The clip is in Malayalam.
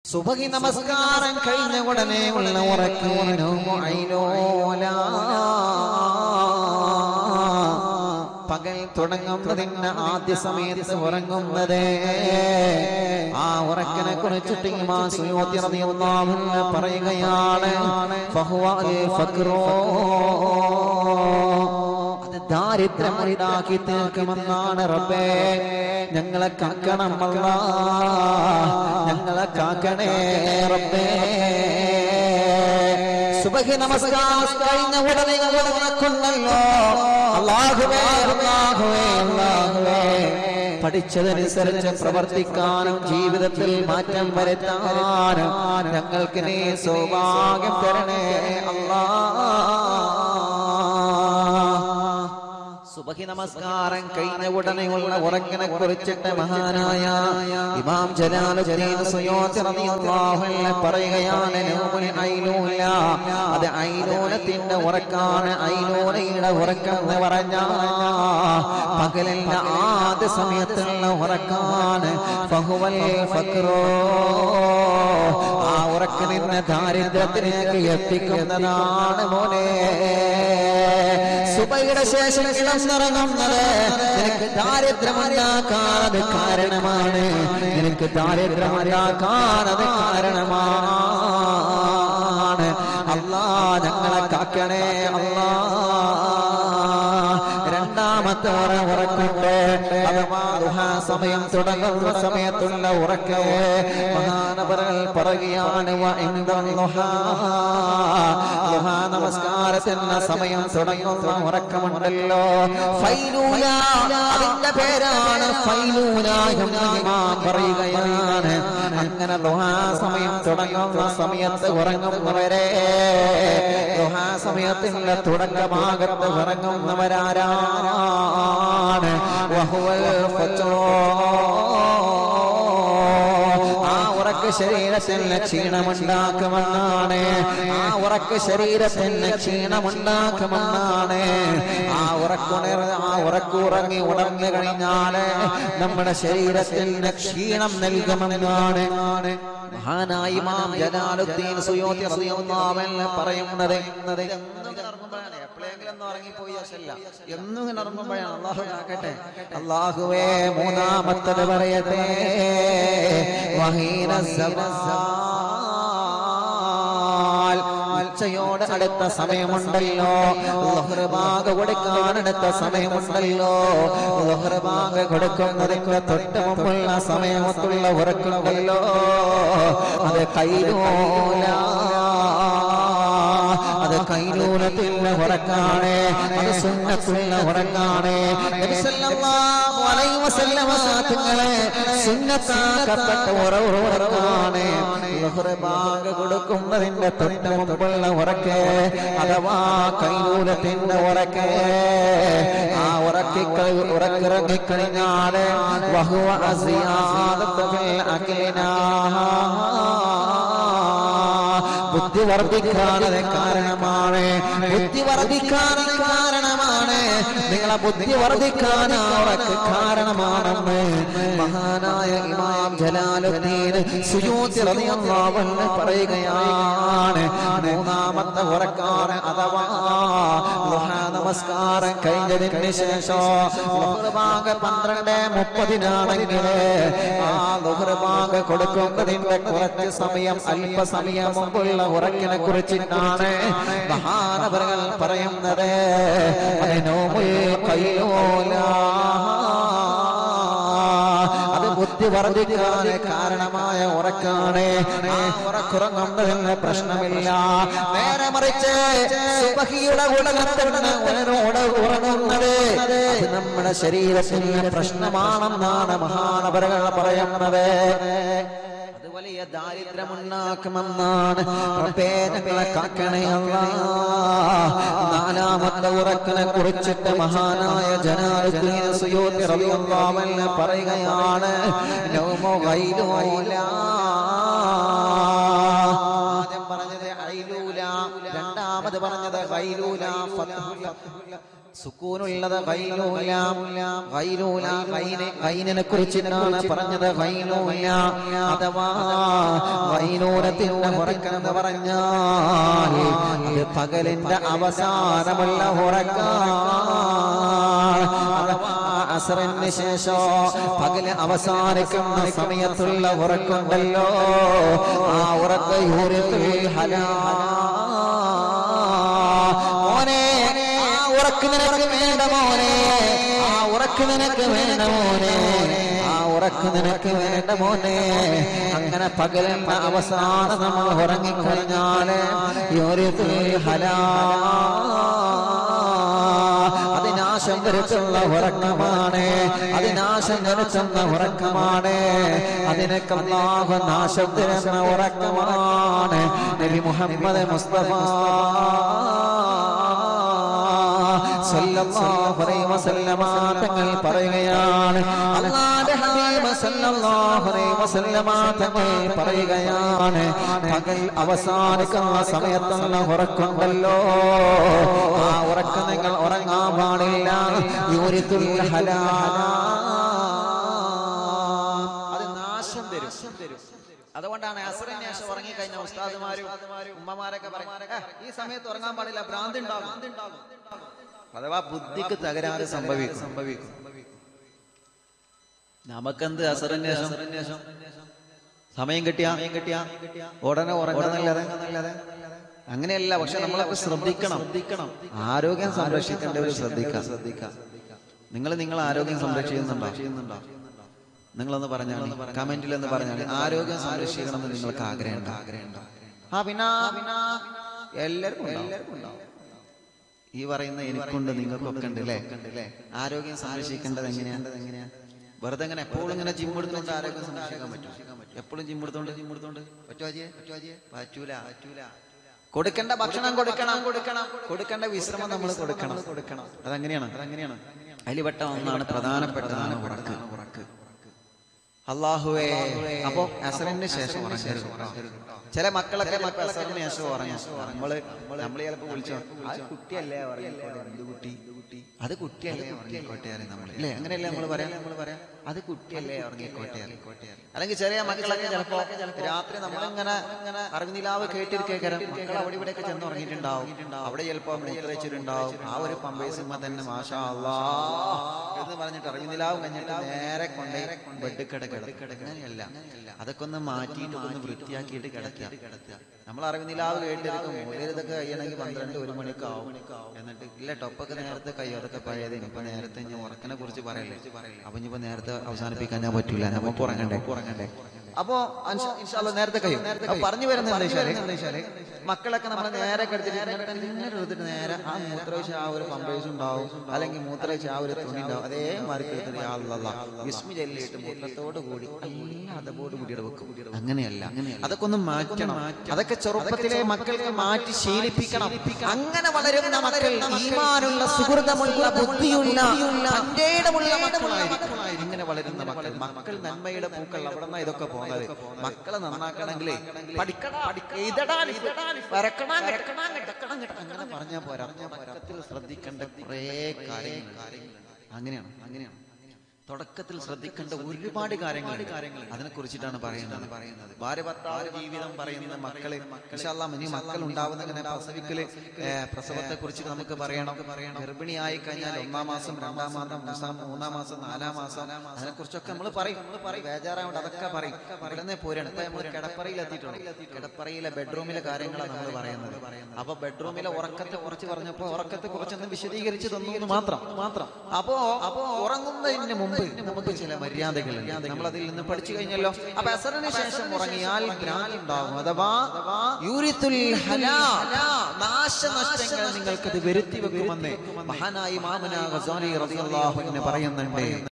സുബഹി നമസ്കാരം കഴിഞ്ഞ ഉടനെ ഉള്ള ഉറക്കീനോ ഐനോല പകൽ തുടങ്ങുന്നതിന് ആദ്യ സമയത്ത് ഉറങ്ങുന്നത് ആ ഉറക്കനെ കുറിച്ചിട്ട് ഇമാം സുയൂത്തി റളിയല്ലാഹു അൻഹു പറയുകയാണ് ഫഹുവ അൽ ഫക്റോ അത് ദാരിദ്ര്യം ഉണ്ടാക്കി തീർക്കുമെന്നാണ് റബ്ബേ ഞങ്ങളെ കാക്കണം അല്ല ഞങ്ങളെ കാക്കണേ റബ്ബേ സുബഹി നമസ്കാരം കഴിഞ്ഞ ഉടനെ ഞങ്ങൾ ഉറക്കുന്നല്ലോ അല്ലാഹുവേ അല്ലാഹുവേ അല്ലാഹുവേ പഠിച്ചതനുസരിച്ച് പ്രവർത്തിക്കാനും ജീവിതത്തിൽ മാറ്റം വരുത്താനും ഞങ്ങൾക്ക് നീ സൗഭാഗ്യം തരണേ അല്ലാ സുബഹി നമസ്കാരം കഴിഞ്ഞ ഉടനെയുള്ള ഉറക്കിനെ കുറിച്ചിട്ട് മഹാനായ ഇമാം ജലാലുദ്ദീൻ സുയൂത്തി റളിയല്ലാഹു അൻഹു പറയുകയാണ് നൗമുൽ ഐലൂല അത് ഐലൂലത്തിന്റെ ഉറക്കാണ് ഐലൂലയുടെ ഉറക്കം എന്ന് പറഞ്ഞ പകലിന്റെ ആദ്യ സമയത്തുള്ള ഉറക്കാണ് ഫഹുവൽ ഫക്റോ ആ ഉറക്ക് നിന്ന് ദാരിദ്ര്യത്തിലേക്ക് എത്തിക്കുന്നതാണ് മോനെ സുബൈയുടെ ശേഷം ഇളം നിറങ്ങുന്നത് നിനക്ക് ദാരിദ്ര്യമുണ്ടാക്കാനത് കാരണമാണ് നിനക്ക് ദാരിദ്ര്യമുണ്ടാക്കാനത് കാരണമാണ് അല്ലാ ഞങ്ങളെ കാക്കണേ അല്ലാ രണ്ടാമത്തെ ഉറ ഉറക്കുണ്ട് അഥവാ ദുഹാ സമയം തുടങ്ങുന്ന സമയത്തുള്ള ഉറക്ക് മഹാനവറുകൾ പറയുകയാണ് വ ഇൻദൽ ദുഹാ. ദുഹാ നമസ്കാരത്തിന് സമയം തുടങ്ങുന്ന ഉറക്കമുണ്ടല്ലോ ഫൈലൂല അതിന്റെ പേരാണ് ഫൈലൂല എന്ന് ഇമാം പറയുകയാണ് അങ്ങനെ ദുഹാ സമയം തുടങ്ങുന്ന സമയത്ത് ഉറങ്ങുന്നവരെ ദുഹാ സമയത്തിന്റെ തുടക്കഭാഗത്ത് ഉറങ്ങുന്നവരാരാണ് വഹുവൽ ഫജ്റോ. ആ ഉറക്ക് ശരീരത്തിന് ക്ഷീണമുണ്ടാക്കുമെന്നാണ് ആ ഉറക്ക് ശരീരത്തിന് ക്ഷീണമുണ്ടാക്കുമെന്നാണ് ആ ഉറക്കുണർ ആ ഉറക്കുറങ്ങി ഉണർന്നു കഴിഞ്ഞാല് നമ്മുടെ ശരീരത്തിന് ക്ഷീണം നൽകുമെന്നാണ് മഹാനായ ഇമാം ജലാലുദ്ദീൻ സുയൂത്തി റളിയല്ലാഹു അൻഹു പറയുന്നത് എപ്പോഴെങ്കിലും ഒന്ന് ഉറങ്ങിപ്പോയി ശല്ല എന്നും ഇങ്ങനെ ഉറങ്ങുമ്പോഴാണ് അള്ളാഹു കാക്കട്ടെ അള്ളാഹുവേ മൂന്നാമത്തത് പറയട്ടെ വഹീന സബസാൽ. ഉച്ചയോട് അടുത്ത സമയമുണ്ടല്ലോ ലഹ്റബാഗ് കൊടുക്കാൻ അടുത്ത സമയമുണ്ടല്ലോ ലഹ്റബാഗ് കൊടുക്കുന്നതിന് തൊട്ട് മുമ്പുള്ള സമയത്തുള്ള ഉറക്കുണ്ടല്ലോ അത് കൈരോല അത് കൈലൂലത്തിൽ ഉറക്കാണ് അത് സുന്നത്തുള്ള ഉറക്കാണ് നബി സല്ലല്ലാഹു അലൈഹി വസല്ലമ തങ്ങളെ സുന്നത്താക്കപ്പെട്ട ഉറവ് ഉറക്കാണ് ളുഹ്റ് ബാങ്ക് കൊടുക്കുന്നതിന്റെ തൊട്ട് മുമ്പുള്ള ഉറക്ക് അഥവാ കൈലൂലത്തിന്റെ ഉറക്ക് ആ ഉറക്കി ഉറക്കിറങ്ങിക്കഴിഞ്ഞാല് വഹുവ അസിയാദത്ത് ഫിൽ അഖിലിനാ ബുദ്ധി വർദ്ധിക്കാനത് കാരണമാണ് ബുദ്ധി വർദ്ധിക്കാനത് കാരണമാണ് നിങ്ങളെ ബുദ്ധി വർദ്ധിക്കാൻ അവർക്ക് കാരണമാണെന്ന് മഹാനായ ഇമാം ജലാലുദ്ദീൻ സുയൂത്തി റളിയല്ലാഹു അൻഹു പറയുകയാണ് മൂന്നാമത്തെ ഉറക്കാണ് അഥവാ ളുഹാ നമസ്കാരം കഴിഞ്ഞതിന് ശേഷം ളുഹ്ർ ബാങ്ക് പന്ത്രണ്ട് മുപ്പതിനാണെങ്കിൽ ആ ളുഹ്ർ ബാങ്ക് കൊടുക്കുന്നതിന്റെ കുറച്ച് സമയം അല്പസമയം മുമ്പുള്ള ഉറക്കിനെ കുറിച്ചിട്ടാണ് മഹാനവറുകൾ പറയുന്നത് അതിനോമുൽ കയ്യോല അത് ബുദ്ധി വർദ്ധിക്കാൻ കാരണമായ ഉറക്കാണ് ആ ഉറക്കുറങ്ങുന്നതിന് പ്രശ്നമില്ല നേരെ മറിച്ച് സുബഹിയുടെ ഉടകത്തിന് ഉറങ്ങുന്നത് അത് നമ്മുടെ ശരീരത്തിന് പ്രശ്നമാണെന്നാണ് മഹാനവറുകൾ പറയുന്നത് അത് വലിയ ദാരിദ്ര്യമുണ്ടാക്കുമെന്നാണ് റബ്ബേ ഞങ്ങളെ കാക്കണേ അല്ലാ നാലാമത്തെ ഉറക്കനെ കുറിച്ചിട്ട് മഹാനായ ജനാലുദ്ദീൻ സുയൂത്തി റളിയല്ലാഹു അൻഹു പറയുകയാണ് നൗമു ഗൈലൂല ആദ്യം പറഞ്ഞത് ഐലൂല രണ്ടാമത്തെ അത് പറഞ്ഞത് ഗൈലൂല ഫത്ഹുല്ല സുക്കൂനുള്ളത് ഗൈലൂല ഗൈലൂല ഗൈന ഗൈനിനെ കുറിച്ചിട്ടാണ് പറഞ്ഞത് ഗൈലൂല അഥവാ ഗൈനൂരത്തിന്റെ ഉറക്കെന്ന് പറഞ്ഞാൽ അത് പകലിന്റെ അവസാനമുള്ള ഉറക്കാണ് അഥവാ അസറിന് ശേഷം പകല് അവസാനിക്കുന്ന സമയത്തുള്ള ഉറക്കുണ്ടല്ലോ ആ ഉറക്ക യൂരത്തിൽ ഹലാ മോനെ ആ ഉറക്ക് നിനക്ക് വേണ്ട മോനെ ആ ഉറക്ക് നിനക്ക് വേണ്ട മോനെ ആ ഉറക്ക് നിനക്ക് വേണ്ട മോനെ അങ്ങനെ പകലിന്റെ അവസാനം നമ്മൾ ഉറങ്ങിക്കഴിഞ്ഞാല് യൂരത്തിൽ ഹലാ അത് നാശം വരുത്തുള്ള ഉറക്കമാണ് അത് നാശം വരുത്തുന്ന ഉറക്കമാണ് അതിനൊക്കെ അല്ലാഹു നാശം തരുന്ന ഉറക്കമാണ് നബി മുഹമ്മദ് മുസ്തഫ സല്ലല്ലാഹു അലൈഹി വസല്ലമ തങ്ങൾ പറയുകയാണ് അല്ലാഹുവിന്റെ ഹബീബ് സല്ലല്ലാഹു അലൈഹി വസല്ലമ തങ്ങൾ പറയുകയാണ് പകൽ അവസാനിക്കുന്ന സമയത്തുള്ള ഉറക്കമുണ്ടല്ലോ ആ ഉറക്കം നിങ്ങൾ ഉറങ്ങാൻ പാടില്ല യൂരിത്തുൽ ഹലാ അത് നാശം തരും അതുകൊണ്ടാണ് അസറിന് ശേഷം ഉറങ്ങിക്കഴിഞ്ഞ ഉസ്താദുമാരും ഉമ്മമാരൊക്കെ പറയും "ഏ, ഈ സമയത്ത് ഉറങ്ങാൻ പാടില്ല ഭ്രാന്തി ഉണ്ടാകും അഥവാ ബുദ്ധിക്ക് തകരാറ് സംഭവിക്കും സംഭവിക്കും നമുക്കെന്ത് അസറിന് ശേഷം സമയം കിട്ടിയ സമയം കിട്ടിയ ഉടനെ ഉറങ്ങുന്നല്ലാതെ അങ്ങനെയല്ല പക്ഷെ നമ്മളൊക്കെ ശ്രദ്ധിക്കണം ശ്രദ്ധിക്കണം ആരോഗ്യം സംരക്ഷിക്കേണ്ടവർ ശ്രദ്ധിക്കാം ശ്രദ്ധിക്കാം നിങ്ങൾ നിങ്ങൾ ആരോഗ്യം സംരക്ഷിക്കുന്നുണ്ടോ ചെയ്യുന്നുണ്ടോ നിങ്ങളൊന്ന് പറഞ്ഞാൽ കമന്റിൽ ഒന്ന് പറഞ്ഞാൽ ആരോഗ്യം സംരക്ഷിക്കണം എന്ന് നിങ്ങൾക്ക് ആഗ്രഹമുണ്ടോ ആഗ്രഹമുണ്ടോ ആ പിന്നെ പിന്നെ എല്ലാവർക്കും എല്ലാവർക്കും ഉണ്ടാവും ഈ പറയുന്ന എനിക്കുണ്ട് നിങ്ങൾക്കൊക്കെ ഉണ്ട് അല്ലേ ആരോഗ്യം സംരക്ഷിക്കേണ്ടത് എങ്ങനെയാണ് എങ്ങനെയാ വെറുതെ ഇങ്ങനെ എപ്പോഴും ഇങ്ങനെ ജിം എടുത്തോണ്ട് ആരോഗ്യം സംരക്ഷിക്കാൻ പറ്റും എപ്പോഴും ജിം എടുത്തോണ്ട് ജിം എടുത്തോണ്ട് പറ്റുവാജിയെ പറ്റുവാജിയെ പറ്റൂല പറ്റൂല കൊടുക്കേണ്ട ഭക്ഷണം കൊടുക്കണം കൊടുക്കണം കൊടുക്കേണ്ട വിശ്രമം നമ്മൾ കൊടുക്കണം കൊടുക്കണം അതെങ്ങനെയാണ് അതെങ്ങനെയാണ് അതിൽ പെട്ട ഒന്നാണ് പ്രധാനപ്പെട്ടതാണ് ഉറക്ക് ഉറക്ക് അള്ളാഹുവേ അപ്പോ അസറിന് ശേഷം ഉറങ്ങരുത് ചില മക്കളൊക്കെ ചിലപ്പോ അസറിന് ശേഷം ഉറങ്ങും നമ്മള് നമ്മൾ ചിലപ്പോ വിളിച്ചോ അത് കുട്ടിയല്ലേ ഉറങ്ങിക്കോട്ടെ എന്ത് കുട്ടി അത് കുട്ടിയല്ലേ ഉറങ്ങിക്കോട്ടെ അറിയാം നമ്മൾ അല്ലേ അങ്ങനെയല്ലേ നമ്മൾ പറയാം നമ്മൾ പറയാം അത് കുട്ടിയല്ലേ ഉറങ്ങിക്കോട്ടെ അറിയിക്കോട്ടെ അല്ലെങ്കിൽ ചെറിയ മക്കളൊക്കെ ചിലപ്പോ രാത്രി നമ്മളിങ്ങനെ ഇങ്ങനെ അറിവിനിലാവ് കേട്ടിരിക്കേക്കാരം മക്കൾ അവിടെ ഇവിടെയൊക്കെ ചെന്ന് ഉറങ്ങിയിട്ടുണ്ടാവും അവിടെ ചിലപ്പോ മൂത്രച്ചിട്ടുണ്ടാവും ആ ഒരു പമ്പേസുമ്പോ തന്നെ മാഷാ അല്ലാ എന്ന് പറഞ്ഞിട്ട് അറിവിനിലാവ് കഴിഞ്ഞിട്ട് നേരെ കൊണ്ടേ ബെഡ് കിടക്കുക അങ്ങനെയല്ല അതൊക്കെ ഒന്ന് മാറ്റിയിട്ട് ഒന്ന് വൃത്തിയാക്കിയിട്ട് കിടക്കുക നമ്മൾ അറിവിനിലാവ് കേട്ടിരിക്കും മൂലരുതൊക്കെ കഴിയണമെങ്കിൽ പന്ത്രണ്ട് ഒരു മണിക്ക് ആവും എന്നിട്ട് ഇല്ല ടൊപ്പൊക്കെ നേരത്തെ കഴിയും അതൊക്കെ പഴയത് ഇപ്പൊ നേരത്തെ ഞാൻ ഉറക്കനെ കുറിച്ച് പറയല്ലേ അപ്പൊ ഇനിയിപ്പോ നേരത്തെ അവസാനിപ്പിക്കാൻ ഞാൻ പറ്റൂല നമുക്ക് ഉറങ്ങണ്ടേ ഉറങ്ങണ്ടേ അപ്പോ അൻഷ- ഇൻഷാല്ലാ നേരത്തെ കഴിയും അപ്പൊ പറഞ്ഞു വരുന്നത് എന്താ വെച്ചാല് മക്കളൊക്കെ നമ്മൾ നേരെ കിടത്തിട്ട് ഇങ്ങനെ തന്നെ എടുത്തിട്ട് നേരെ ആ മൂത്രവശ ആ ഒരു പമ്പേഴ്സ് ഉണ്ടാവും അല്ലെങ്കിൽ മൂത്രവശ ആ ഒരു തുണി ഉണ്ടാവും അതേ മാറി എടുത്തിട്ട് യാ അല്ലാ വിസ്മി ചെല്ലിയിട്ട് മൂത്രത്തോട് കൂടി എല്ലാം അതോട് കൂടി വെക്കും അങ്ങനെയല്ല അതൊക്കെ ഒന്ന് മാറ്റണം അതൊക്കെ ചെറുപ്പത്തിലെ മക്കൾക്ക് മാറ്റി ശീലിപ്പിക്കണം അങ്ങനെ വളരുന്ന മക്കൾ ഈമാനുള്ള സുഹൃതമുള്ള ബുദ്ധിയുള്ള തന്റേടമുള്ള മക്കളായിരിക്കും ഇങ്ങനെ വളരുന്ന മക്കൾ മക്കൾ നന്മയുടെ പൂക്കൾ അവിടെ നിന്നാ ഇതൊക്കെ പോകുന്നത് മക്കളെ നന്നാക്കണമെങ്കിലേ പഠിക്കടാ എഴുതടാ ലിഖിതടാ, വരക്കടാ, കിടക്കടാ, കിടക്കണം, കിടക്കണം. അങ്ങനെ പറഞ്ഞാൽ പോരാ തുടക്കത്തിൽ ശ്രദ്ധിക്കേണ്ട കുറേ കാര്യങ്ങൾ അങ്ങനെയാണ് അങ്ങനെയാണ് തുടക്കത്തിൽ ശ്രദ്ധിക്കേണ്ട ഒരുപാട് കാര്യങ്ങൾ അതിനെ കുറിച്ചിട്ടാണ് പറയുന്നത് പറയുന്നത് ഭാര്യ ഭർത്താവ് ജീവിതം പറയുന്ന മക്കളെ ഇൻഷാല്ലാ ഇനി മക്കൾ ഉണ്ടാവുന്ന പ്രസവിക്കല് പ്രസവത്തെ കുറിച്ച് നമുക്ക് പറയണം ഗർഭിണിയായി കഴിഞ്ഞാൽ ഒന്നാം മാസം രണ്ടാം മാസം മൂന്നാം മൂന്നാം മാസം നാലാം മാസം അതിനെ കുറിച്ചൊക്കെ നമ്മൾ പറയും നമ്മൾ പറയും ബേജാറായോണ്ട് അതൊക്കെ പറയും ഇവിടുന്ന് പോരാണ് ഇപ്പൊ നമ്മൾ കിടപ്പറയിൽ എത്തിയിട്ടുണ്ട് കിടപ്പറയിലെ ബെഡ്റൂമിലെ കാര്യങ്ങളാണ് നമ്മൾ പറയുന്നത് അപ്പൊ ബെഡ്റൂമിലെ ഉറക്കത്തെ കുറിച്ച് പറഞ്ഞപ്പോ ഉറക്കത്തെ കുറിച്ചൊന്ന് വിശദീകരിച്ച് തന്നു എന്ന് മാത്രം മാത്രം അപ്പോ അപ്പോ ഉറങ്ങുന്നതിന് മുമ്പ് നമുക്ക് ചില മര്യാദകൾ നമ്മൾ അതിൽ നിന്ന് പഠിച്ചു കഴിഞ്ഞല്ലോ അപ്പൊ അസറിന് ശേഷം ഉറങ്ങിയാൽ ഭ്രാന്തി ഉണ്ടാകും അഥവാ യൂരിത്തുൽ ഹലാ നാശനഷ്ടങ്ങൾ നിങ്ങൾക്കത് വരുത്തി വെക്കുമെന്ന് മഹാനായി മാമന ഗസാലി റളിയല്ലാഹു അൻഹു പറയുന്നുണ്ട്